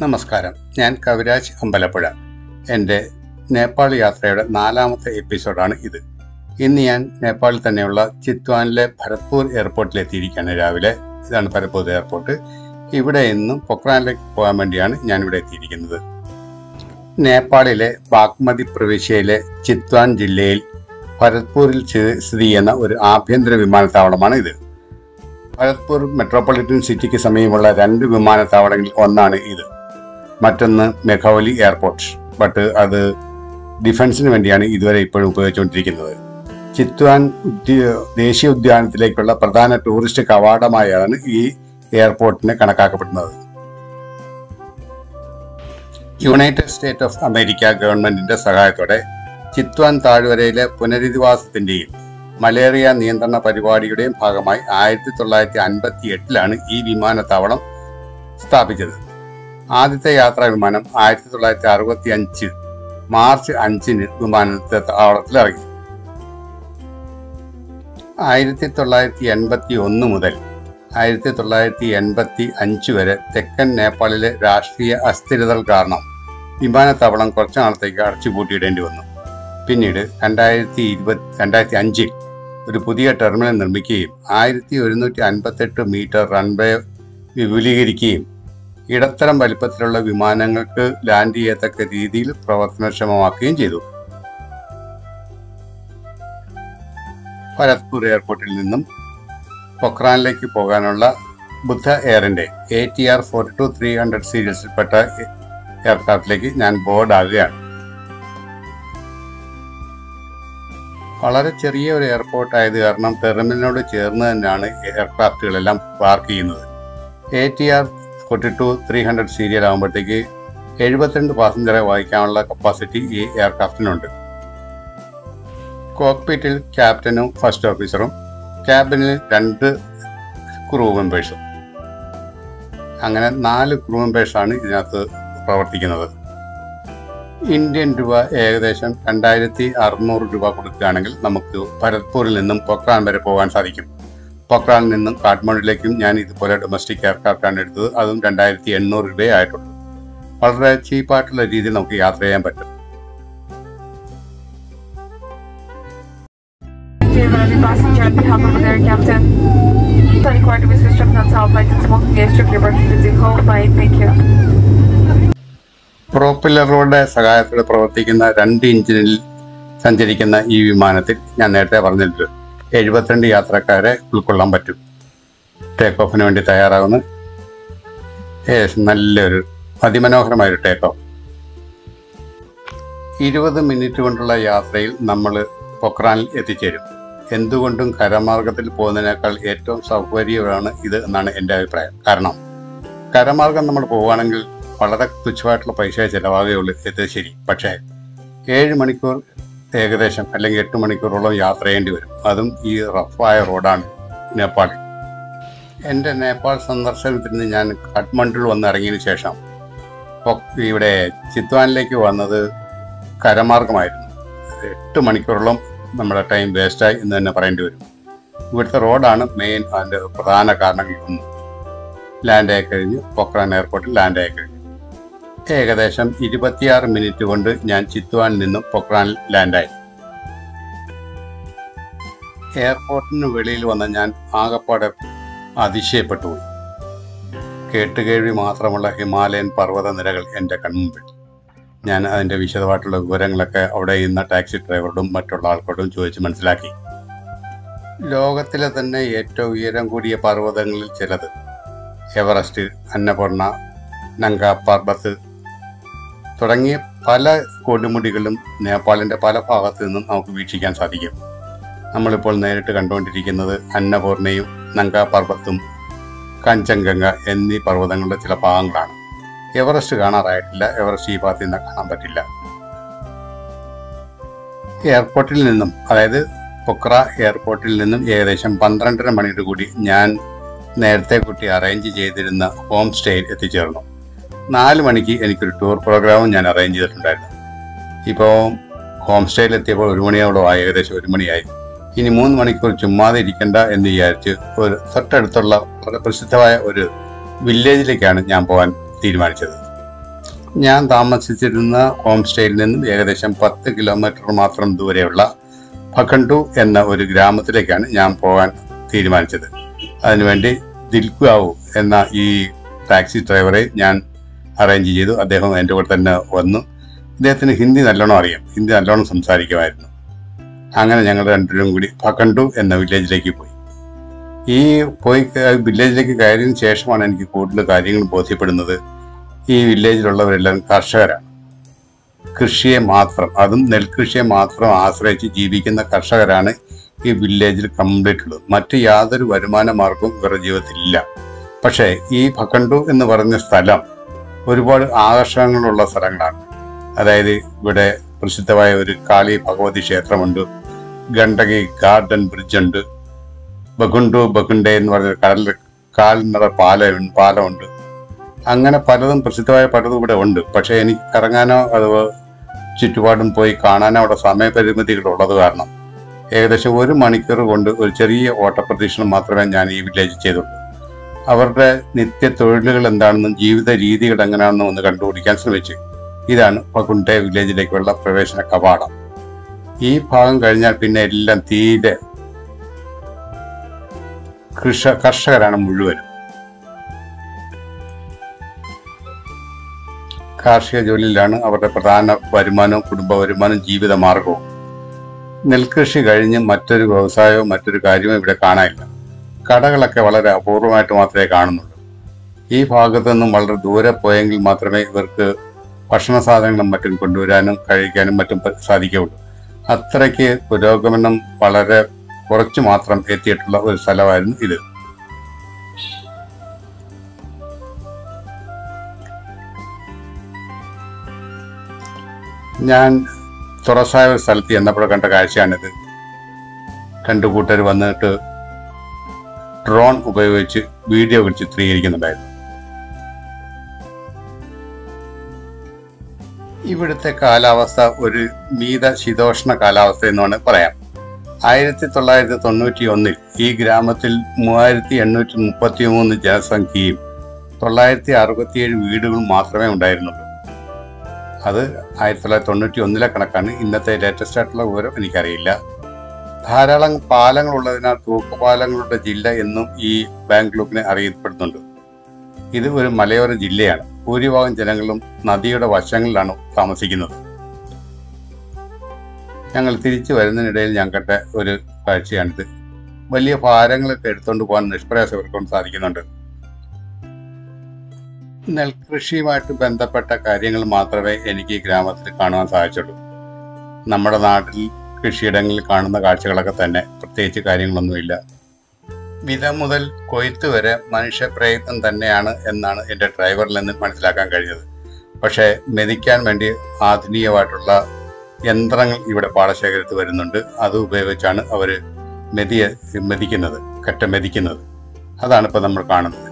നമസ്കാരം ഞാൻ കവിരാജ് അമ്പലപ്പുഴ എൻ്റെ നേപ്പാൾ യാത്രയുടെ നാലാമത്തെ എപ്പിസോഡാണ് ഇത് ഇന്ന് ഞാൻ നേപ്പാളിൽ തന്നെയുള്ള ചിത്വാനിലെ ഭരത്പൂർ എയർപോർട്ടിൽ എത്തിയിരിക്കുകയാണ് രാവിലെ ഇതാണ് ഭരത്പൂർ എയർപോർട്ട് ഇവിടെ നിന്നും പൊക്രാനിലേക്ക് പോകാൻ വേണ്ടിയാണ് ഞാൻ ഇവിടെ എത്തിയിരിക്കുന്നത് നേപ്പാളിലെ ബാഗ്മതി പ്രവിശ്യയിലെ ചിത്വാൻ ജില്ലയിൽ ഭരത്പൂരിൽ സ്ഥി- സ്ഥിതി ചെയ്യുന്ന ഒരു ആഭ്യന്തര വിമാനത്താവളമാണ് ഇത് ഭരത്പൂർ മെട്രോപൊളിറ്റൻ സിറ്റിക്ക് സമീപമുള്ള രണ്ട് വിമാനത്താവളങ്ങളിൽ ഒന്നാണ് ഇത് മറ്റൊന്ന് മെഖൌലി എയർപോർട്ട് ബട്ട് അത് ഡിഫൻസിന് വേണ്ടിയാണ് ഇതുവരെ ഇപ്പോഴും ഉപയോഗിച്ചുകൊണ്ടിരിക്കുന്നത് ചിത്വാൻ ഉദ്യ- ദേശീയ ഉദ്യാനത്തിലേക്കുള്ള പ്രധാന ടൂറിസ്റ്റ് കവാടമായാണ് ഈ എയർപോർട്ടിനെ കണക്കാക്കപ്പെടുന്നത് യുണൈറ്റഡ് സ്റ്റേറ്റ് ഓഫ് അമേരിക്ക ഗവൺമെന്റിന്റെ സഹായത്തോടെ ചിത്വാൻ താഴ്വരയിലെ പുനരധിവാസത്തിന്റെയും മലേറിയ നിയന്ത്രണ പരിപാടിയുടെയും ഭാഗമായി ആയിരത്തി തൊള്ളായിരത്തി അൻപത്തി എട്ടിലാണ് ഈ വിമാനത്താവളം സ്ഥാപിച്ചത് ആദ്യത്തെ യാത്രാ വിമാനം ആയിരത്തി തൊള്ളായിരത്തി അറുപത്തി അഞ്ച് മാർച്ച് അഞ്ചിന് വിമാനത്താവളത്തിൽ ഇറങ്ങി ആയിരത്തി തൊള്ളായിരത്തി എൺപത്തി ഒന്ന് മുതൽ ആയിരത്തി തൊള്ളായിരത്തി എൺപത്തി അഞ്ച് വരെ തെക്കൻ നേപ്പാളിലെ രാഷ്ട്രീയ അസ്ഥിരതകൾ കാരണം വിമാനത്താവളം കുറച്ചു നാളത്തേക്ക് അടച്ചുപൂട്ടിയിടേണ്ടി വന്നു പിന്നീട് രണ്ടായിരത്തി ഇരുപത്തി രണ്ടായിരത്തി അഞ്ചിൽ ഒരു പുതിയ ടെർമിനൽ നിർമ്മിക്കുകയും ആയിരത്തി ഒരുന്നൂറ്റി അൻപത്തെട്ട് മീറ്റർ റൺവേ വിപുലീകരിക്കുകയും ഇടത്തരം വലിപ്പത്തിലുള്ള വിമാനങ്ങൾക്ക് ലാൻഡ് ചെയ്യത്തക്ക രീതിയിൽ പ്രവർത്തനക്ഷമമാക്കുകയും ചെയ്തു ഭരത്പൂർ എയർപോർട്ടിൽ നിന്നും പൊക്രാനിലേക്ക് പോകാനുള്ള ബുദ്ധ എയറിന്റെ A T R forty two three hundred സീരീസിൽപ്പെട്ട എയർക്രാഫ്റ്റിലേക്ക് ഞാൻ ബോർഡ് ആകുകയാണ് വളരെ ചെറിയ ഒരു എയർപോർട്ട് ആയത് കാരണം ടെർമിനലിനോട് ചേർന്ന് തന്നെയാണ് എയർക്രാഫ്റ്റുകളെല്ലാം പാർക്ക് ചെയ്യുന്നത് A T R forty two three hundred serial ആകുമ്പോഴത്തേക്ക് എഴുപത്തിരണ്ട് പാസഞ്ചറെ വഹിക്കാനുള്ള കപ്പാസിറ്റി ഈ എയർക്രാഫ്റ്റിനുണ്ട് കോക്പിറ്റിൽ ക്യാപ്റ്റനും ഫസ്റ്റ് ഓഫീസറും ക്യാബിനിൽ രണ്ട് ക്രൂ മെമ്പേഴ്സും അങ്ങനെ നാല് ക്രൂ മെമ്പേഴ്സാണ് ഇതിനകത്ത് പ്രവർത്തിക്കുന്നത് ഇന്ത്യൻ രൂപ ഏകദേശം രണ്ടായിരത്തി അറുന്നൂറ് രൂപ കൊടുക്കുകയാണെങ്കിൽ നമുക്ക് ഭരത്പൂരിൽ നിന്നും പൊക്രാൻ വരെ പോകാൻ സാധിക്കും പൊക്രാനിൽ നിന്നും കാഠ്മണ്ഡുവിലേക്കും ഞാൻ ഇതുപോലെ ഡൊമസ്റ്റിക് എയർക്രാഫ്റ്റാണ് എടുത്തത് അതും രണ്ടായിരത്തി എണ്ണൂറ് രൂപയേ ആയിട്ടുള്ളൂ വളരെ ചീപ്പായിട്ടുള്ള രീതിയിൽ നമുക്ക് യാത്ര ചെയ്യാൻ പറ്റും Dear Lady passenger, on behalf of their captain, please record with restriction on top flight and smoking is strictly prohibited whole flight. Thank you. പ്രോപ്പില്ലറുകളുടെ സഹായത്തോടെ പ്രവർത്തിക്കുന്ന രണ്ട് എഞ്ചിനിൽ സഞ്ചരിക്കുന്ന ഈ വിമാനത്തിൽ ഞാൻ നേരത്തെ പറഞ്ഞിട്ടുണ്ട് എഴുപത്തിരണ്ട് യാത്രക്കാരെ ഉൾക്കൊള്ളാൻ പറ്റും ടേക്ക് ഓഫിന് വേണ്ടി തയ്യാറാകുന്ന ഏകദേശം നല്ലൊരു അതിമനോഹരമായ ഒരു ടേക്ക് ഓഫ് ഇരുപത് മിനിറ്റ് കൊണ്ടുള്ള യാത്രയിൽ നമ്മൾ പൊക്രാനിൽ എത്തിച്ചേരും എന്തുകൊണ്ടും കരമാർഗത്തിൽ പോകുന്നതിനേക്കാൾ ഏറ്റവും സൗകര്യമാണ് ഇത് എന്നാണ് എൻ്റെ അഭിപ്രായം കാരണം കരമാർഗം നമ്മൾ പോവുകയാണെങ്കിൽ വളരെ തുച്ഛമായിട്ടുള്ള പൈസ ചിലവാകുകയുള്ളൂ ഇത് ശരി പക്ഷേ ഏഴ് മണിക്കൂർ ഏകദേശം അല്ലെങ്കിൽ എട്ട് മണിക്കൂറോളം യാത്ര ചെയ്യേണ്ടി വരും അതും ഈ റഫായ റോഡാണ് നേപ്പാളിൽ എൻ്റെ നേപ്പാൾ സന്ദർശനത്തിന് ഞാൻ കാഠ്മണ്ഡുവിൽ വന്ന് ഇറങ്ങിയതിന് ശേഷം പൊ- ഇവിടെ ചിത്വാനിലേക്ക് വന്നത് കരമാർഗമായിരുന്നു എട്ട് മണിക്കൂറോളം നമ്മുടെ ടൈം വേസ്റ്റായി എന്ന് തന്നെ പറയേണ്ടി വരും ഇവിടുത്തെ റോഡാണ് മെയിൻ അതിൻ്റെ പ്രധാന കാരണങ്ങളിൽ ഒന്ന് ലാൻഡ് ആയി കഴിഞ്ഞ് പൊക്രാൻ എയർപോർട്ടിൽ ലാൻഡ് ആയി കഴിഞ്ഞു ഏകദേശം ഇരുപത്തിയാറ് മിനിറ്റ് കൊണ്ട് ഞാൻ ചിത്വാനിൽ നിന്നും പൊക്രാനിൽ ലാൻഡായി എയർപോർട്ടിന് വെളിയിൽ വന്ന ഞാൻ ആകപ്പാടെ അതിശയപ്പെട്ടു പോയി കേട്ടുകേഴ്വി മാത്രമുള്ള ഹിമാലയൻ പർവ്വത നിരകൾ എൻ്റെ കൺമുമ്പിൽ ഞാൻ അതിൻ്റെ വിശദമായിട്ടുള്ള വിവരങ്ങളൊക്കെ അവിടെ ഇന്ന ടാക്സി ഡ്രൈവറോടും മറ്റുള്ള ആൾക്കാരോടും ചോദിച്ച് മനസ്സിലാക്കി ലോകത്തിലെ തന്നെ ഏറ്റവും ഉയരം കൂടിയ പർവ്വതങ്ങളിൽ ചിലത് എവറസ്റ്റ് അന്നപൂർണ നങ്ക പർബത്ത് തുടങ്ങിയ പല കൊടുമുടികളും നേപ്പാളിന്റെ പല ഭാഗത്തു നിന്നും നമുക്ക് വീക്ഷിക്കാൻ സാധിക്കും നമ്മളിപ്പോൾ നേരിട്ട് കണ്ടുകൊണ്ടിരിക്കുന്നത് അന്നപൂർണയും നങ്ക പർബത്തും കഞ്ചൻഗംഗ എന്നീ പർവ്വതങ്ങളുടെ ചില ഭാഗങ്ങളാണ് എവറസ്റ്റ് കാണാറായിട്ടില്ല എവറസ്റ്റ് ഈ ഭാഗത്ത് നിന്ന് കാണാൻ പറ്റില്ല എയർപോർട്ടിൽ നിന്നും അതായത് പൊക്ര എയർപോർട്ടിൽ നിന്നും ഏകദേശം പന്ത്രണ്ടര മണിയോട് കൂടി ഞാൻ നേരത്തെ കുട്ടി അറേഞ്ച് ചെയ്തിരുന്ന ഹോം സ്റ്റേയിൽ എത്തിച്ചേർന്നു നാല് മണിക്ക് എനിക്കൊരു ടൂർ പ്രോഗ്രാമും ഞാൻ അറേഞ്ച് ചെയ്തിട്ടുണ്ടായിരുന്നു ഇപ്പോൾ ഹോം സ്റ്റേയിൽ എത്തിയപ്പോൾ ഒരു മണിയോളം ആയി ഏകദേശം ഒരു മണിയായി ഇനി മൂന്ന് മണിക്കൂർ ചുമ്മാതെ ഇരിക്കണ്ട എന്ന് വിചാരിച്ച് ഒരു തൊട്ടടുത്തുള്ള വളരെ പ്രസിദ്ധമായ ഒരു വില്ലേജിലേക്കാണ് ഞാൻ പോകാൻ തീരുമാനിച്ചത് ഞാൻ താമസിച്ചിരുന്ന ഹോം സ്റ്റേയിൽ നിന്നും ഏകദേശം പത്ത് കിലോമീറ്റർ മാത്രം ദൂരെയുള്ള ഭക്കണ്ടു എന്ന ഒരു ഗ്രാമത്തിലേക്കാണ് ഞാൻ പോകാൻ തീരുമാനിച്ചത് അതിനുവേണ്ടി ദിൽഗാവു എന്ന ഈ ടാക്സി ഡ്രൈവറെ ഞാൻ അറേഞ്ച് ചെയ്തു അദ്ദേഹം എൻ്റെ കൂടെ തന്നെ വന്നു ഇദ്ദേഹത്തിന് ഹിന്ദി നല്ലോണം അറിയാം ഹിന്ദി നല്ലോണം സംസാരിക്കുമായിരുന്നു അങ്ങനെ ഞങ്ങൾ രണ്ടുപേരും കൂടി ഭക്കണ്ടു എന്ന വില്ലേജിലേക്ക് പോയി ഈ പോയി ക- വില്ലേജിലേക്ക് കയറിയതിനു ശേഷമാണ് എനിക്ക് കൂടുതൽ കാര്യങ്ങൾ ബോധ്യപ്പെടുന്നത് ഈ വില്ലേജിലുള്ളവരെല്ലാം കർഷകരാണ് കൃഷിയെ മാത്രം അതും നെൽകൃഷിയെ മാത്രം ആശ്രയിച്ച് ജീവിക്കുന്ന കർഷകരാണ് ഈ വില്ലേജിൽ കംപ്ലീറ്റ് ഉള്ളത് മറ്റ് യാതൊരു വരുമാന മാർഗവും ഇവരുടെ ജീവിതത്തിൽ ഇല്ല പക്ഷേ ഈ ഭക്കണ്ടു എന്ന് പറഞ്ഞ സ്ഥലം ഒരുപാട് ആകർഷണങ്ങളുള്ള സ്ഥലങ്ങളാണ് അതായത് ഇവിടെ പ്രസിദ്ധമായ ഒരു കാളി ഭഗവതി ക്ഷേത്രമുണ്ട് ഗണ്ഡകി ഗാർഡൻ ബ്രിഡ്ജ് ഉണ്ട് ബഗുണ്ടു ബഗുണ്ടെ എന്ന് പറഞ്ഞ കടലിൽ കാൽനട പാലം പാലമുണ്ട് അങ്ങനെ പലതും പ്രസിദ്ധമായ പലതും ഇവിടെ ഉണ്ട് പക്ഷെ എനിക്ക് കറങ്ങാനോ അത് ചുറ്റുപാടും പോയി കാണാനോ അവിടെ സമയപരിമിതികൾ ഉള്ളത് കാരണം ഏകദേശം ഒരു മണിക്കൂർ കൊണ്ട് ഒരു ചെറിയ ഓട്ടപ്രദക്ഷിണം മാത്രമേ ഞാൻ ഈ വില്ലേജിൽ ചെയ്തുള്ളൂ അവരുടെ നിത്യ തൊഴിലുകൾ എന്താണെന്നും ജീവിത രീതികൾ എങ്ങനെയാണെന്നും ഒന്ന് കണ്ടുപിടിക്കാൻ ശ്രമിച്ചു ഇതാണ് പകുണ്ടെ വില്ലേജിലേക്കുള്ള പ്രവേശന കവാടം ഈ ഭാഗം കഴിഞ്ഞാൽ പിന്നെ എല്ലാം തീരെ കൃഷ കർഷകരാണ് മുഴുവനും കാർഷിക ജോലിയിലാണ് അവരുടെ പ്രധാന വരുമാനവും കുടുംബ വരുമാനവും ജീവിത മാർഗവും നെൽകൃഷി കഴിഞ്ഞ് മറ്റൊരു വ്യവസായവും മറ്റൊരു കാര്യവും ഇവിടെ കാണാനില്ല കടകളൊക്കെ വളരെ അപൂർവമായിട്ട് മാത്രമേ കാണുന്നുള്ളൂ ഈ ഭാഗത്തു നിന്നും വളരെ ദൂരെ പോയെങ്കിൽ മാത്രമേ ഇവർക്ക് ഭക്ഷണ സാധനങ്ങളും മറ്റും കൊണ്ടുവരാനും കഴിക്കാനും മറ്റും പ- സാധിക്കുകയുള്ളൂ അത്രയ്ക്ക് പുരോഗമനം വളരെ കുറച്ച് മാത്രം എത്തിയിട്ടുള്ള ഒരു സ്ഥലമായിരുന്നു ഇത് ഞാൻ തുറസായ ഒരു സ്ഥലത്ത് ചെന്നപ്പോൾ കണ്ട കാഴ്ചയാണിത് രണ്ടു കൂട്ടർ വന്നിട്ട് ഡ്രോൺ ഉപയോഗിച്ച് വീഡിയോകൾ ചിത്രീകരിക്കുന്നുണ്ടായിരുന്നു ഇവിടുത്തെ കാലാവസ്ഥ ഒരു മീത ശീതോഷ്ണ കാലാവസ്ഥ എന്നാണ് പറയാം ആയിരത്തി തൊള്ളായിരത്തി തൊണ്ണൂറ്റി ഒന്നിൽ ഈ ഗ്രാമത്തിൽ മൂവായിരത്തി എണ്ണൂറ്റി മുപ്പത്തി മൂന്ന് ജനസംഖ്യയും തൊള്ളായിരത്തി അറുപത്തിയേഴ് വീടുകളും മാത്രമേ ഉണ്ടായിരുന്നുള്ളൂ അത് ആയിരത്തി തൊള്ളായിരത്തി തൊണ്ണൂറ്റി ഒന്നിലെ കണക്കാണ് ഇന്നത്തെ ലേറ്റസ്റ്റ് ആയിട്ടുള്ള വിവരം എനിക്കറിയില്ല ധാരാളം പാലങ്ങൾ ഉള്ളതിനാൽ തൂക്കുപാലങ്ങളുടെ ജില്ല എന്നും ഈ ബാംഗ്ലൂരിനെ അറിയപ്പെടുന്നുണ്ട് ഇത് ഒരു മലയോര ജില്ലയാണ് ഭൂരിഭാഗം ജനങ്ങളും നദിയുടെ വശങ്ങളിലാണ് താമസിക്കുന്നത് ഞങ്ങൾ തിരിച്ചു വരുന്നതിനിടയിൽ ഞാൻ കണ്ട ഒരു കാഴ്ചയാണിത് വലിയ ഭാരങ്ങളൊക്കെ എടുത്തുകൊണ്ട് പോകാൻ നിഷ്പ്രയാസം ഇവർക്കൊണ്ട് സാധിക്കുന്നുണ്ട് നെൽകൃഷിയുമായിട്ട് ബന്ധപ്പെട്ട കാര്യങ്ങൾ മാത്രമേ എനിക്ക് ഈ ഗ്രാമത്തിൽ കാണുവാൻ സാധിച്ചുള്ളൂ നമ്മുടെ നാട്ടിൽ കൃഷിയിടങ്ങളിൽ കാണുന്ന കാഴ്ചകളൊക്കെ തന്നെ പ്രത്യേകിച്ച് കാര്യങ്ങളൊന്നുമില്ല വിത മുതൽ കൊയ്ത്ത് വരെ മനുഷ്യ പ്രയത്നം തന്നെയാണ് എന്നാണ് എൻ്റെ ഡ്രൈവറിൽ നിന്ന് മനസ്സിലാക്കാൻ കഴിഞ്ഞത് പക്ഷേ മെതിക്കാൻ വേണ്ടി ആധുനികമായിട്ടുള്ള യന്ത്രങ്ങൾ ഇവിടെ പാടശേഖരത്ത് വരുന്നുണ്ട് അത് ഉപയോഗിച്ചാണ് അവർ മെതിയ മെതിക്കുന്നത് കറ്റ മെതിക്കുന്നത് അതാണ് ഇപ്പോൾ നമ്മൾ കാണുന്നത്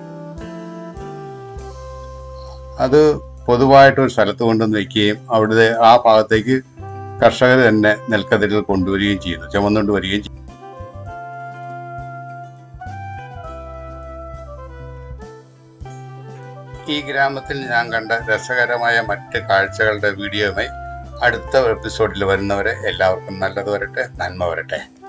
അത് പൊതുവായിട്ട് ഒരു സ്ഥലത്ത് കൊണ്ടുവന്ന് വെക്കുകയും അവിടുത്തെ ആ ഭാഗത്തേക്ക് കർഷകർ തന്നെ നെൽക്കതിരുകൾ കൊണ്ടുവരികയും ചെയ്യുന്നു ചുമന്നുകൊണ്ട് വരികയും ചെയ്യും ഈ ഗ്രാമത്തിൽ ഞാൻ കണ്ട രസകരമായ മറ്റ് കാഴ്ചകളുടെ വീഡിയോയുമായി അടുത്ത എപ്പിസോഡിൽ വരുന്നവരെ എല്ലാവർക്കും നല്ലത് വരട്ടെ നന്മ വരട്ടെ